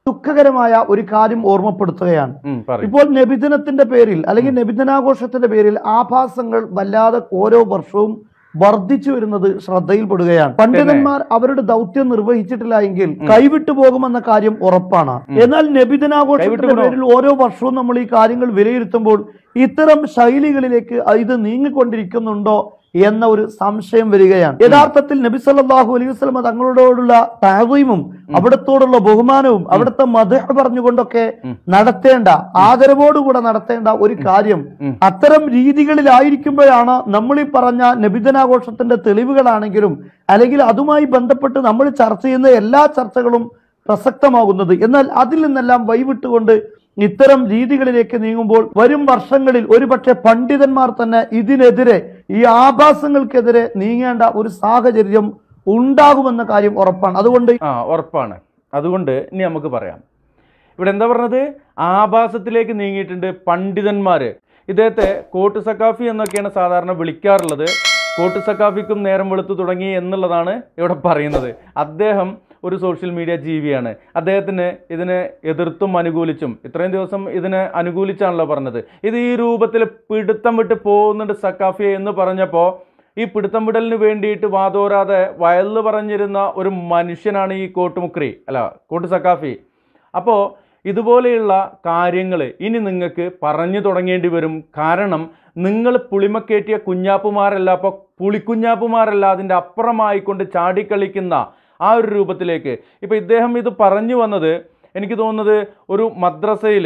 ദുഃഖകരമായ ഒരു കാര്യം ഓർമ്മപ്പെടുത്തുകയാണ് ഉം, പറയൂ ഇപ്പോൾ നബിദിനത്തിന്റെ പേരിൽ അല്ലെങ്കിൽ നബിദിനാഘോഷത്തിന്റെ പേരിൽ ആഭാസങ്ങൾ വല്ലാതെ ഓരോ വർഷവും വർദ്ധിച്ചു വരുന്നത് ശ്രദ്ധയിൽപ്പെടുകയാണ് പണ്ഡിതന്മാർ അവരുടെ ദൗത്യം നിർവഹിച്ചിട്ടില്ല എങ്കിൽ കൈവിട്ടു പോകുമെന്ന കാര്യം ഉറപ്പാണ് എന്നാൽ നബിദിനാഘോഷത്തിന്റെ കൈവിട്ടുപോകുമോ? പേരിൽ ഓരോ വർഷവും നമ്മൾ ഈ കാര്യങ്ങൾ വിലയിരുത്തുമ്പോൾ ഇത്തരം ശൈലികളിലേക്ക് ഇത് നീങ്ങിക്കൊണ്ടിരിക്കുന്നുണ്ടോ എന്ന ഒരു സംശയം വരികയാണ് യഥാർത്ഥത്തിൽ നബി സല്ലല്ലാഹു അലൈഹി വസല്ലം തങ്ങളോടുള്ള താഴ്വയും അവിടത്തോടുള്ള ബഹുമാനവും അവിടുത്തെ മതഹ് പറഞ്ഞുകൊണ്ടൊക്കെ നടത്തേണ്ട ആദരവോടുകൂടെ നടത്തേണ്ട ഒരു കാര്യം ഉം. അത്തരം രീതികളിലായിരിക്കുമ്പോഴാണ് നമ്മൾ ഈ പറഞ്ഞ നബിദിനാഘോഷത്തിന്റെ തെളിവുകളാണെങ്കിലും അല്ലെങ്കിൽ അതുമായി ബന്ധപ്പെട്ട് നമ്മൾ ചർച്ച ചെയ്യുന്ന എല്ലാ ചർച്ചകളും പ്രസക്തമാകുന്നത് എന്നാൽ അതിൽ നിന്നെല്ലാം വൈവിട്ടുകൊണ്ട് ഇത്തരം രീതികളിലേക്ക് നീങ്ങുമ്പോൾ വരും വർഷങ്ങളിൽ ഒരുപക്ഷെ പണ്ഡിതന്മാർ തന്നെ ഇതിനെതിരെ ഈ ആഭാസങ്ങൾക്കെതിരെ നീങ്ങേണ്ട ഒരു സാഹചര്യം ഉണ്ടാകുമെന്ന കാര്യം ഉറപ്പാണ് അതുകൊണ്ട് ആ ഉറപ്പാണ് അതുകൊണ്ട് ഇനി നമുക്ക് പറയാം ഇവിടെ എന്താ പറഞ്ഞത് ആഭാസത്തിലേക്ക് നീങ്ങിയിട്ടുണ്ട് പണ്ഡിതന്മാർ ഇദ്ദേഹത്തെ കോട്ട് സക്കാഫി എന്നൊക്കെയാണ് സാധാരണ വിളിക്കാറുള്ളത് കോട്ട് സക്കാഫിക്കും നേരം വെളുത്തു തുടങ്ങി എന്നുള്ളതാണ് ഇവിടെ പറയുന്നത് അദ്ദേഹം ഒരു സോഷ്യൽ മീഡിയ ജീവിയാണ് അദ്ദേഹത്തിന് ഇതിനെ എതിർത്തും അനുകൂലിച്ചും ഇത്രയും ദിവസം ഇതിനെ അനുകൂലിച്ചാണല്ലോ പറഞ്ഞത് ഇത് ഈ രൂപത്തിൽ പിടുത്തം വിട്ട് പോകുന്നുണ്ട് സക്കാഫിയെ എന്ന് പറഞ്ഞപ്പോൾ ഈ പിടുത്തം വിടലിന് വേണ്ടിയിട്ട് വാതോരാതെ വയലിൽ പറഞ്ഞിരുന്ന ഒരു മനുഷ്യനാണ് ഈ കോട്ടുമുക്രി അല്ല കോട്ട് സക്കാഫി അപ്പോൾ ഇതുപോലെയുള്ള കാര്യങ്ങൾ ഇനി നിങ്ങൾക്ക് പറഞ്ഞു തുടങ്ങേണ്ടി വരും കാരണം നിങ്ങൾ പുളിമക്കേറ്റിയ കുഞ്ഞാപ്പുമാരല്ല അപ്പോൾ പുളിക്കുഞ്ഞാപ്പുമാരല്ല അതിൻ്റെ അപ്പുറമായിക്കൊണ്ട് ചാടിക്കളിക്കുന്ന ആ ഒരു രൂപത്തിലേക്ക് ഇപ്പോൾ ഇദ്ദേഹം ഇത് പറഞ്ഞു വന്നത് എനിക്ക് തോന്നുന്നത് ഒരു മദ്രസയിൽ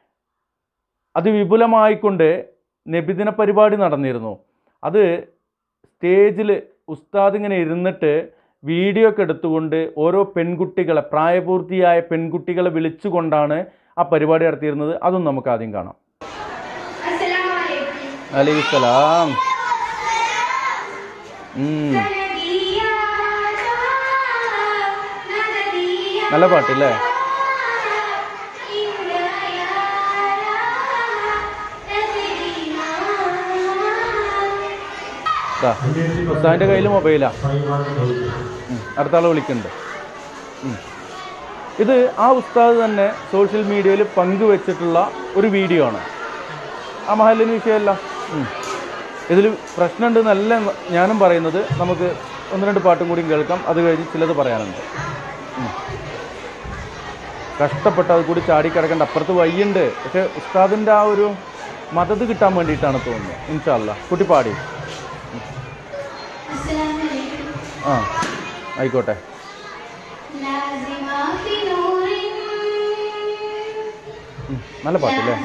അതിവിപുലമായിക്കൊണ്ട് നബിദിന പരിപാടി നടന്നിരുന്നു അത് സ്റ്റേജിൽ ഉസ്താദ് ഇങ്ങനെ ഇരുന്നിട്ട് വീഡിയോ ഒക്കെ എടുത്തുകൊണ്ട് ഓരോ പെൺകുട്ടികളെ പ്രായപൂർത്തിയായ പെൺകുട്ടികളെ വിളിച്ചുകൊണ്ടാണ് ആ പരിപാടി നടത്തിയിരുന്നത് അതും നമുക്ക് ആദ്യം കാണാം അലൈഹിസ്സലാം ഉം. നല്ല പാട്ടില്ലേ ദാ, ഉസ്താദിന്റെ കയ്യിൽ മൊബൈലാ ഉം. അടുത്ത ആളെ വിളിക്കുന്നുണ്ട് ഉം. ഇത് ആ ഉസ്താദ് തന്നെ സോഷ്യൽ മീഡിയയിൽ പങ്കുവെച്ചിട്ടുള്ള ഒരു വീഡിയോ ആണ് ആ മഹലിന് വിഷയമല്ല ഇതിൽ പ്രശ്നമുണ്ടെന്നല്ല ഞാനും പറയുന്നത് നമുക്ക് ഒന്ന് രണ്ട് പാട്ടും കൂടി കേൾക്കാം അത് കഴിഞ്ഞ് ചിലത് പറയാനുണ്ട് ഉം. കഷ്ടപ്പെട്ട് അത് കൂടി ചാടിക്കിടക്കേണ്ട അപ്പുറത്ത് വയ്യുണ്ട് പക്ഷെ ഉസ്താദിൻ്റെ ആ ഒരു മദത് കിട്ടാൻ വേണ്ടിയിട്ടാണ് തോന്നുന്നത് ഇൻഷാല്ല കുട്ടി പാടി ആ ആയിക്കോട്ടെ ഉം, നല്ല പാട്ടില്ലേ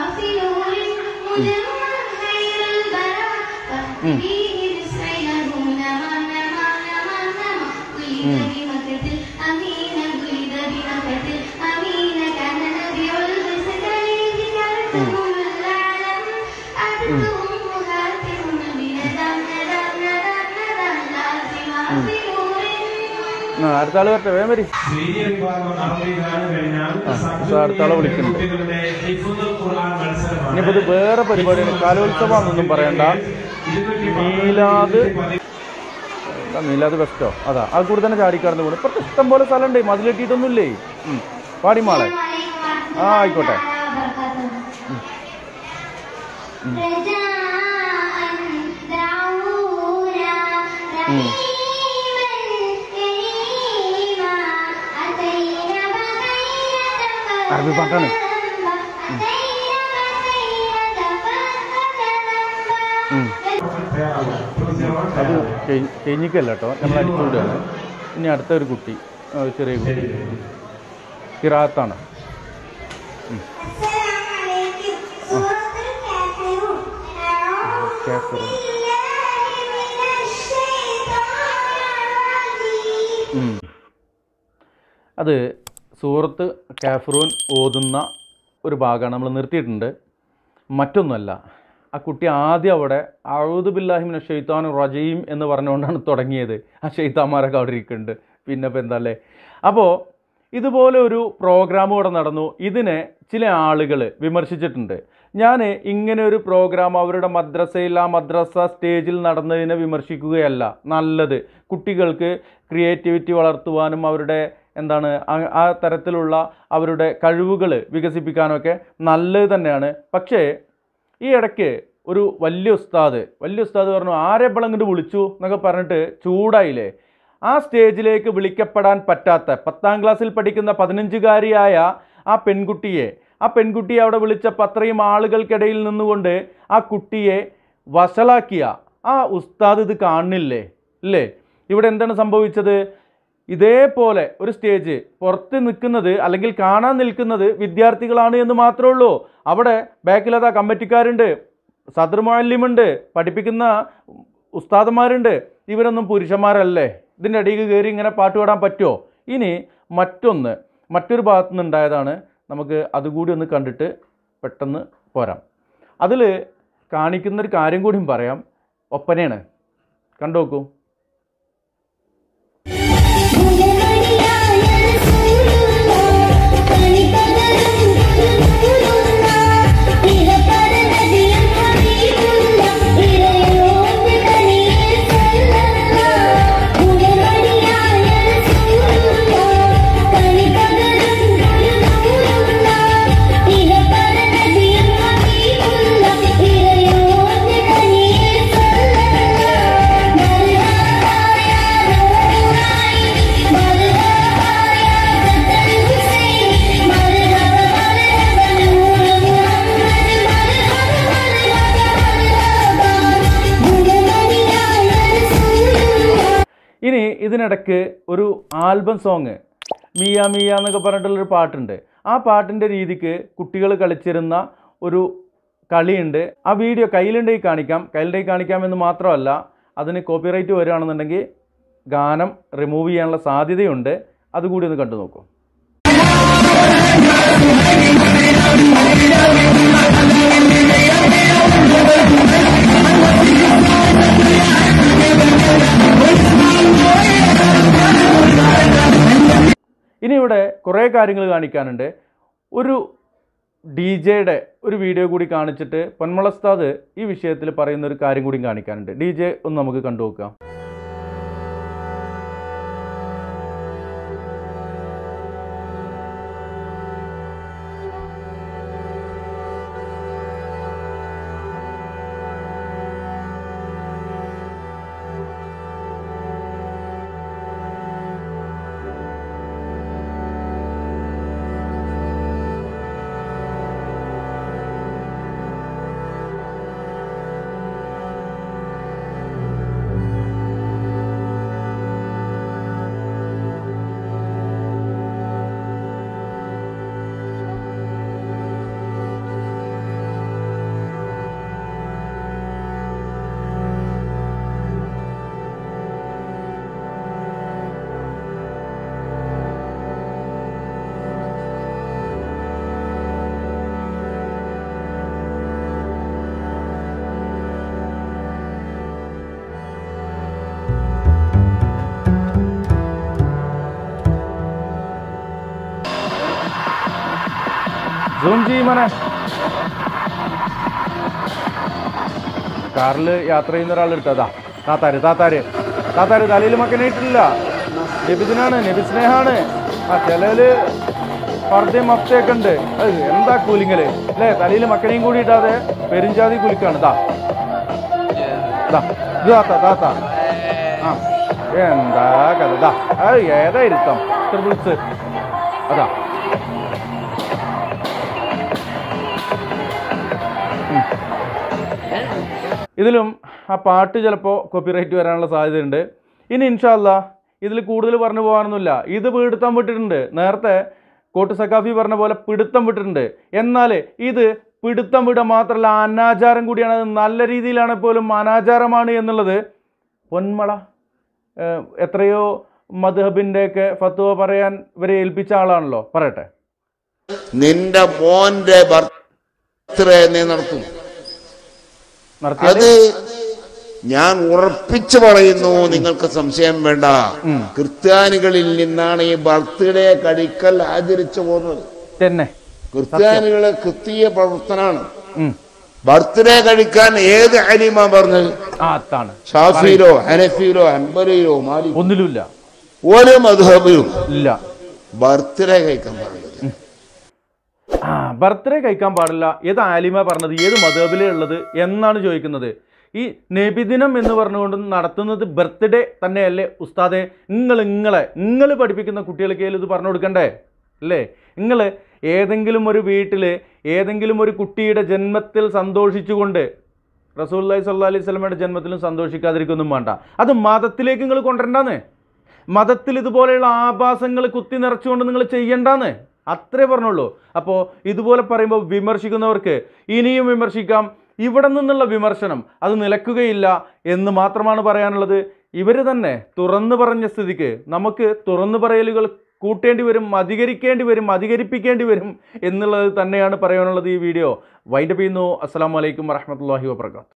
ആ അടുത്ത ആള് വരട്ടെ വേഗം വരി സ്ത്രീയ വിഭാഗം അറബി ഗാനം കഴിഞ്ഞാൽ ഇത് അടുത്ത ആളെ വിളിക്കുന്നുണ്ട്. കുട്ടികളുടെ ഹിഫ്ദുൽ ഖുർആൻ മത്സരമാണ് ഇനിയിപ്പോൾ ഇത് വേറെ പരിപാടിയാണ് കാലോത്സവമാണെന്നൊന്നും പറയണ്ട മീലാദ് എന്താ മീലാദ് ബെസ്റ്റോ അതാ അത് കൂടെ തന്നെ ചാടിക്കാർന്ന് പോകണം ഇപ്പുറത്ത് ഇഷ്ടം പോലെ സ്ഥലമുണ്ട് മതിലെട്ടിയിട്ടൊന്നുമില്ലേ ഉം. പാടി മാളെ ആ ആയിക്കോട്ടെ ഉം. അറബി പാട്ടാണ് ഉം. അത് കഴിഞ്ഞിക്കല്ല കേട്ടോ നമ്മൾ അടിച്ചുവിടുകയാണ് ഇനി അടുത്ത ഒരു കുട്ടി ആ, ഒരു ചെറിയ കുട്ടി കിറാത്താണ് കാഫിറൂൻ. ഉം. അത് സൂറത്ത് കാഫറൂൻ ഓതുന്ന ഒരു ഭാഗമാണ് നമ്മൾ നിർത്തിയിട്ടുണ്ട് മറ്റൊന്നുമല്ല ആ കുട്ടി ആദ്യം അവിടെ അഴുദു ബില്ലാഹിമിന് ഷെയ്ത്താൻ റജീം എന്ന് പറഞ്ഞുകൊണ്ടാണ് തുടങ്ങിയത് ആ ഷെയ്ത്താന്മാരൊക്കെ അവിടെ ഇരിക്കുന്നുണ്ട് പിന്നെ ഇപ്പം എന്താ അല്ലേ അപ്പോൾ ഇതുപോലെ ഒരു പ്രോഗ്രാം ഇവിടെ നടന്നു ഇതിനെ ചില ആളുകൾ വിമർശിച്ചിട്ടുണ്ട് ഞാൻ ഇങ്ങനെ ഒരു പ്രോഗ്രാം അവരുടെ മദ്രസയിൽ ആ മദ്രസ സ്റ്റേജിൽ നടന്നതിനെ വിമർശിക്കുകയല്ല നല്ലത് കുട്ടികൾക്ക് ക്രിയേറ്റിവിറ്റി വളർത്തുവാനും അവരുടെ എന്താണ് ആ- ആ തരത്തിലുള്ള അവരുടെ കഴിവുകൾ വികസിപ്പിക്കാനൊക്കെ നല്ലത് തന്നെയാണ് പക്ഷേ ഈ ഇടയ്ക്ക് ഒരു വലിയ ഉസ്താദ് വലിയ ഉസ്താദ് പറഞ്ഞു ആരെ ഇങ്ങോട്ട് വിളിച്ചു എന്നൊക്കെ പറഞ്ഞിട്ട് ചൂടായില്ലേ ആ സ്റ്റേജിലേക്ക് വിളിക്കപ്പെടാൻ പറ്റാത്ത പത്താം ക്ലാസ്സിൽ പഠിക്കുന്ന പതിനഞ്ചുകാരിയായ ആ പെൺകുട്ടിയെ ആ പെൺകുട്ടിയെ അവിടെ വിളിച്ചപ്പോൾ അത്രയും ആളുകൾക്കിടയിൽ നിന്നുകൊണ്ട് ആ കുട്ടിയെ വഷളാക്കിയ ആ ഉസ്താദ് ഇത് കാണുന്നില്ലേ ഇല്ലേ ഇവിടെ എന്താണ് സംഭവിച്ചത് ഇതേപോലെ ഒരു സ്റ്റേജ് പുറത്ത് നിൽക്കുന്നത് അല്ലെങ്കിൽ കാണാൻ നിൽക്കുന്നത് വിദ്യാർത്ഥികളാണ് എന്ന് മാത്രമേ ഉള്ളൂ അവിടെ ബാക്കിലതാ കമ്മിറ്റിക്കാരുണ്ട് സദർ മുഅല്ലിമുണ്ട് പഠിപ്പിക്കുന്ന ഉസ്താദന്മാരുണ്ട് ഇവരൊന്നും പുരുഷന്മാരല്ലേ ഇതിൻ്റെ അടിയിൽ കയറി ഇങ്ങനെ പാട്ട് പാടാൻ പറ്റുമോ ഇനി മറ്റൊന്ന് മറ്റൊരു ഭാഗത്തു നിന്നുണ്ടായതാണ് നമുക്ക് അതുകൂടി ഒന്ന് കണ്ടിട്ട് പെട്ടെന്ന് പോരാം അതിൽ കാണിക്കുന്നൊരു കാര്യം കൂടിയും പറയാം ഒപ്പനയാണ് കണ്ടു നോക്കൂ ഇനി ഇതിനിടയ്ക്ക് ഒരു ആൽബം സോങ് മിയ മിയ എന്നൊക്കെ പറഞ്ഞിട്ടുള്ളൊരു പാട്ടുണ്ട് ആ പാട്ടിൻ്റെ രീതിക്ക് കുട്ടികൾ കളിച്ചിരുന്ന ഒരു കളിയുണ്ട് ആ വീഡിയോ കയ്യിലുണ്ടെങ്കിൽ കാണിക്കാം കയ്യിലുണ്ടെങ്കിൽ കാണിക്കാമെന്ന് മാത്രമല്ല അതിന് കോപ്പിറൈറ്റ് വരികയാണെന്നുണ്ടെങ്കിൽ ഗാനം റിമൂവ് ചെയ്യാനുള്ള സാധ്യതയുണ്ട് അതുകൂടി ഒന്ന് കണ്ടു നോക്കൂ ഇനി ഇവിടെ കുറേ കാര്യങ്ങൾ കാണിക്കാനുണ്ട് ഒരു ഡി ജെയുടെ ഒരു വീഡിയോ കൂടി കാണിച്ചിട്ട് പൊന്മളസ്താദ് ഈ വിഷയത്തിൽ പറയുന്ന ഒരു കാര്യം കൂടി കാണിക്കാനുണ്ട് ഡി ജെ ഒന്ന് നമുക്ക് കണ്ടു നോക്കാം സൂം ചെയ്യുമനെ കാറിൽ യാത്ര ചെയ്യുന്ന ഒരാൾ എടുത്തതാ താത്താര് താത്താര് താത്താര് തലയിൽ മക്കനായിട്ടില്ല നബിദിനാണ് നബി സ്നേഹാണ് ആ ചിലര് പർദ്ദയും മഫ്തയൊക്കെ ഉണ്ട് അത് എന്താ കൂലിങ്ങല് അല്ലേ തലയിൽ മക്കനെയും കൂടി ഇടാതെ പെരിഞ്ചാതി കുലിക്കാണ് ദാ ദാ ഇത് താത്ത താത്ത ആ എന്താ കഥ ദാ അത് ഏതാ ഇരുത്തം ട്രിപ്പിൾസ് അതാ ഇതിലും ആ പാട്ട് ചിലപ്പോൾ കോപ്പിറൈറ്റ് വരാനുള്ള സാധ്യതയുണ്ട് ഇനി ഇൻഷാല്ല ഇതിൽ കൂടുതൽ പറഞ്ഞു പോകാനൊന്നുമില്ല ഇത് പിടുത്തം വിട്ടിട്ടുണ്ട് നേരത്തെ കോട്ട് സക്കാഫി പറഞ്ഞ പോലെ പിടുത്തം വിട്ടിട്ടുണ്ട് എന്നാൽ ഇത് പിടുത്തം വിടുക മാത്രമല്ല അനാചാരം കൂടിയാണ് അത് നല്ല രീതിയിലാണ് പോലും അനാചാരമാണ് എന്നുള്ളത് പൊന്മള ഏഹ്, എത്രയോ മധുഹബിൻ്റെയൊക്കെ ഫത്തുവ പറയാൻ ഇവരെ ഏൽപ്പിച്ച ആളാണല്ലോ പറയട്ടെ നിന്റെ മോന്റെ ബർത്ത്ഡേ നീ നടത്തും നടത്തിയത് അത് ഞാൻ ഉറപ്പിച്ചു പറയുന്നു നിങ്ങൾക്ക് സംശയം വേണ്ട ക്രിസ്ത്യാനികളിൽ നിന്നാണ് ഈ ബർത്ത്ഡേ കഴിക്കൽ ആചരിച്ചു പോകുന്നത് തന്നെ ക്രിസ്ത്യാനികളെ ക്രിസ്തീയ പ്രവർത്തനാണ് ഉം. ബർത്ത്ഡേ കഴിക്കാൻ ഏത് അലിമ പറഞ്ഞത് ആ അതാണ് ഷാഫിയിലോ ഹനഫിയിലോ അൻബലിയിലോ മാലി ഒന്നിലുമില്ല ഒരു മധുഹബിലും ഇല്ല ബർത്ത്ഡേ കഴിക്കാൻ പാടില്ല ആ ബർത്ത്ഡേ കഴിക്കാൻ പാടില്ല ഏത് ആലിമ പറഞ്ഞത് ഏത് മതബിലേ ഉള്ളത് എന്നാണ് ചോദിക്കുന്നത് ഈ നബിദിനം എന്ന് പറഞ്ഞുകൊണ്ട് നടത്തുന്നത് ബർത്ത്ഡേ തന്നെയല്ലേ ഉസ്താദെ നിങ്ങൾ നിങ്ങളെ നിങ്ങൾ പഠിപ്പിക്കുന്ന കുട്ടികൾക്ക് ഇത് പറഞ്ഞു കൊടുക്കണ്ടേ അല്ലേ നിങ്ങൾ ഏതെങ്കിലും ഒരു വീട്ടിൽ ഏതെങ്കിലും ഒരു കുട്ടിയുടെ ജന്മത്തിൽ സന്തോഷിച്ചുകൊണ്ട് റസൂല്ലായി സല്ലാ അലൈഹി സ്വലമയുടെ ജന്മത്തിലും സന്തോഷിക്കാതിരിക്കൊന്നും വേണ്ട അത് മതത്തിലേക്ക് നിങ്ങൾ കൊണ്ടുവരണ്ടാന്ന് മതത്തിൽ ഇതുപോലെയുള്ള ആഭാസങ്ങൾ കുത്തി നിറച്ചുകൊണ്ട് നിങ്ങൾ ചെയ്യണ്ടാന്ന് അത്രേ പറഞ്ഞുള്ളൂ അപ്പോൾ ഇതുപോലെ പറയുമ്പോൾ വിമർശിക്കുന്നവർക്ക് ഇനിയും വിമർശിക്കാം ഇവിടെ നിന്നുള്ള വിമർശനം അത് നിലക്കുകയില്ല എന്ന് മാത്രമാണ് പറയാനുള്ളത് ഇവർ തന്നെ തുറന്നു പറഞ്ഞ സ്ഥിതിക്ക് നമുക്ക് തുറന്നു പറയലുകൾ കൂട്ടേണ്ടി വരും അധികരിക്കേണ്ടി വരും അധികരിപ്പിക്കേണ്ടി വരും എന്നുള്ളത് തന്നെയാണ് പറയാനുള്ളത് ഈ വീഡിയോ വൈൻഡപ്പ് ചെയ്യുന്നു അസ്സാം വലൈക്കും വറഹമത്തല്ലാഹി വാബർക്കാത്തു